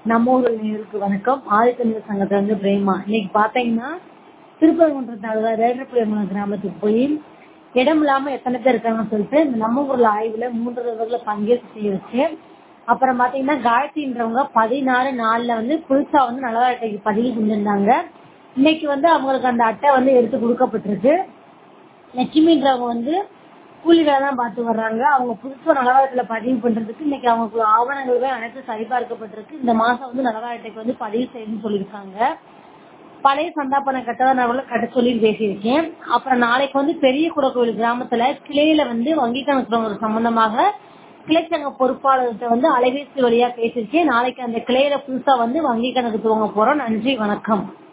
நம்ம ஊர் நேயருக்கு வணக்கம் ஆதித்தமிழர் சங்கத்துல இருந்து பிரேமா இன்னைக்கு பாத்தீங்கன்னா திருப்பரங்குன்றத்தால ரேடர்புலியம்மன் கிராமத்துக்கு போய் இடம் இல்லாம எத்தனை பேர் இருக்காங்கன்னு சொல்லிட்டு இந்த நம்ம ஊர்ல ஆய்வுல மூன்று தடவை பங்கேற்று செய்ய வச்சு அப்புறம் பாத்தீங்கன்னா காயத்ரின்றவங்க பதினாறு நாலுல வந்து புதுசா வந்து நலவாரி அட்டைக்கு பதிவு செஞ்சிருந்தாங்க இன்னைக்கு வந்து அவங்களுக்கு அந்த அட்டை வந்து எடுத்து கொடுக்கப்பட்டிருக்கு லட்சுமின்றவங்க வந்து கூலி வேலை தான் பார்த்து வர்றாங்க அவங்க புதுசா நலவாரத்துல பதிவு பண்றதுக்கு இன்னைக்கு அவங்க ஆவணங்களுமே அனைத்து சரிபார்க்கப்பட்டிருக்கு இந்த மாசம் வந்து நலவாரத்துக்கு வந்து பதிவு செய்யணும்னு சொல்லியிருக்காங்க பழைய சந்தாபன கட்டணங்களை கட்ட சொல்லி பேசியிருக்கேன் அப்புறம் நாளைக்கு வந்து பெரிய குடக்கோவில் கிராமத்துல கிளையில வந்து வங்கி கணக்கு சம்பந்தமாக கிளைச்சங்க பொறுப்பாளர்கிட்ட வந்து அலைபேசி வழியா பேசியிருக்கேன் நாளைக்கு அந்த கிளையில புதுசா வந்து வங்கி கணக்கு துவங்க போறோம் நன்றி வணக்கம்